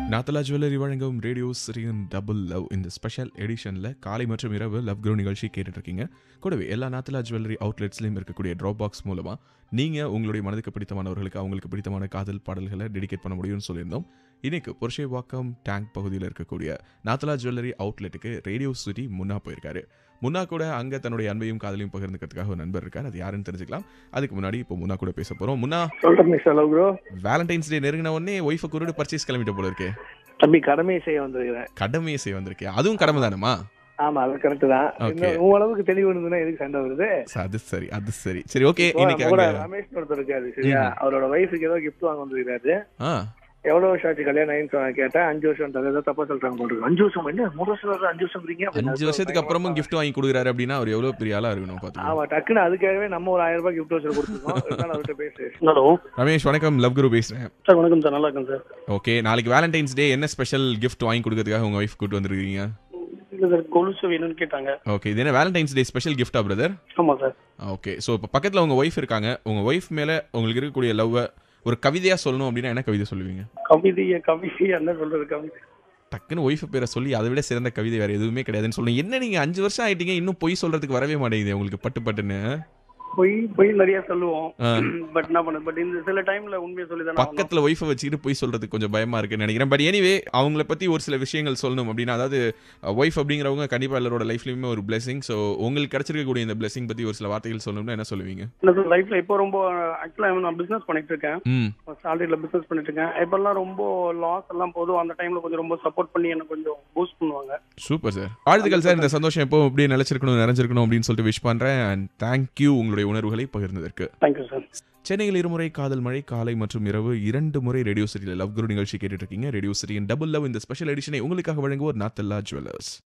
நாத்தலா jewellery வழங்கும் radio சிரியன் double love இந்த ஸ்பெஷல் எடிஷனில் காலை மற்றும் இரவு லவ் க்ரோ நிகழ்ச்சி கேட்டுட்டு இருக்கீங்க கூடவே எல்லா நாத்தலா ஜுவல்லரி அவுட்லெட்ஸ்லையும் இருக்கக்கூடிய ட்ராப் பாக்ஸ் மூலமாக நீங்கள் உங்களுடைய மனதுக்கு பிடித்தமானவர்களுக்கு அவங்களுக்கு பிடித்தமான காதல் பாடல்களை டெடிகேட் பண்ண முடியும்னு சொல்லியிருந்தோம் இன்னைக்கு புருஷேவாக்கம் டேங்க் பகுதியில் இருக்கக்கூடிய நாத்தலா ஜுவல்லரி அவுட்லெட்டுக்கு ரேடியோ சிட்டி முன்னா போயிருக்காரு முன்னா கூட அங்கே தன்னுடைய அன்பையும் காதலையும் பகிர்ந்துக்கிறதுக்காக ஒரு நண்பர் இருக்கார் அது யாருன்னு தெரிஞ்சுக்கலாம் அதுக்கு முன்னாடி இப்போ முன்னா கூட பேச போகிறோம் முன்னா சொல்றேன் miss hello bro valentine's day நெருங்கின உடனே ஒய்ஃபை குருடு பர்ச்சேஸ் கிளம்பிட்ட போல இருக்கே தம்பி கடமை செய்ய வந்திருக்கிறேன் கடமையை செய்ய வந்திருக்கேன் அதுவும் கடமை தானேமா ஆமா அது கரெக்ட் தான் Okay. இன்னும் உன் அளவுக்கு தெளிவு இருந்ததுன்னா எதுக்கு சண்டை வருது அது சரி அது சரி சரி ஓகே இப்போ இன்னைக்கு நம்ம கூட அங்க ரமேஷ் ஒருத்தர் இருக்காரு சரியா அவரோட வயசுக்கு ஏதோ கிஃப்ட் வாங்க வந்திருக்காரு ஆ எவ்வளவு வருஷம் ஆச்சு கல்யாணம் ஆயின்னு சொன்னா கேட்டேன் அஞ்சு வருஷம் ஏதோ தப்பா சொல்றாங்க போல இருக்கு. அஞ்சு வருஷம் என்ன மூணு வருஷம் வருது, அஞ்சு வருஷம் இருக்கீங்க அஞ்சு வருஷத்துக்கு அப்புறமும் gift வாங்கி கொடுக்குறாரு அப்படின்னா அவர் எவ்வளவு பெரிய ஆளா இருக்கணும் பாத்துக்கோ ஆமா டக்குன்னு அதுக்காகவே நம்ம ஒரு ஆயிரம் ரூபாய் கிஃப்ட் வச்சு கொடுத்துருக்கோம் இருந்தாலும் அவர்கிட்ட பேசு ஹலோ ரமேஷ் வணக்கம் லவ் குரு பேசுறேன் சார் வணக்கம் சார் நல்லா இருக்கேன் சார் ஓகே நாளைக்கு வேலண்டைன்ஸ் டே என்ன ஸ்பெஷல் gift வாங்கி கொடுக்கறதுக்காக உங்க ஒய்ஃப் கூட்டு வந்திருக்கீங்க இல்ல சார் கொலுசு வேணும்னு கேட்டாங்க ஓகே இது என்ன வேலண்டைன்ஸ் டே ஸ்பெஷல் கிஃப்டா பிரதர் ஆமா சார் ஓகே ஸோ இப்போ பக்கத்துல உங்க ஒய்ஃப் இருக்காங்க உங்க ஒய்ஃப் மேல உங்களுக்கு இருக்கக்கூடிய லவ்வை ஒரு கவிதையா சொல்லணும் அப்படின்னா என்ன கவிதை சொல்லுவீங்க கவிதைய கவிதை என்ன சொல்றது கவிதை டக்குன்னு ஒய்ஃப் பேரை சொல்லி அதை விட சிறந்த கவிதை வேற எதுவுமே கிடையாதுன்னு சொல்லுங்க என்ன நீங்க அஞ்சு வருஷம் ஆயிட்டீங்க இன்னும் பொய் சொல்றதுக்கு வரவே மாட்டேங்குது உங்களுக்கு பட்டு பட்டுன்னு பொய் பொய் நிறைய சொல்லுவோம் ஆ. பட் என்ன பண்ண பட் இந்த சில டைம்ல உண்மையை சொல்லி தான் பக்கத்துல ஒய்ஃபை வச்சுக்கிட்டு போய் சொல்றதுக்கு கொஞ்சம் பயமா இருக்குன்னு நினைக்கிறேன் பட் எனிவே அவங்கள பத்தி ஒரு சில விஷயங்கள் சொல்லணும் அப்படின்னா அதாவது ஒய்ஃப் அப்படிங்கிறவங்க கண்டிப்பா எல்லாரோட லைஃப்லயுமே ஒரு பிளெஸிங் ஸோ உங்களுக்கு கிடைச்சிருக்கக்கூடிய இந்த பிளெஸிங் பத்தி ஒரு சில வார்த்தைகள் சொல்லணும்னா என்ன சொல்லுவீங்க என்ன சார் லைஃப்ல இப்போ ரொம்ப ஆக்சுவலா நான் பிசினஸ் பண்ணிட்டு இருக்கேன் ம் சாலரியில பிசினஸ் பண்ணிட்டு இருக்கேன் இப்பெல்லாம் ரொம்ப லாஸ் எல்லாம் போதும் அந்த டைம்ல கொஞ்சம் ரொம்ப சப்போர்ட் பண்ணி என்ன கொஞ்சம் பூஸ்ட் பண்ணுவாங்க சூப்பர் சார் வாழ்த்துக்கள் சார் இந்த சந்தோஷம் எப்போ அப்படியே நிலைச்சிருக்கணும் நிறைஞ்சிருக்கணும் அப்படின்னு சொல்லிட்டு விஷ் பண்றேன் அண்ட் தேங்க்யூ உங்களுடைய உணர்வுகளை பகிர்ந்ததற்கு தேங்க்யூ சார் சென்னையில் இருமுறை காதல் மழை காலை மற்றும் இரவு இரண்டு முறை ரேடியோ சிட்டியில் லவ் குரு நிகழ்ச்சி கேட்டுட்டு இருக்கீங்க ரேடியோ சிட்டியின் டபுள் லவ் இந்த ஸ்பெஷல் எடிஷனை உங்களுக்காக வழங்குவோர் நாத்தல்லா ஜுவல்லர்ஸ்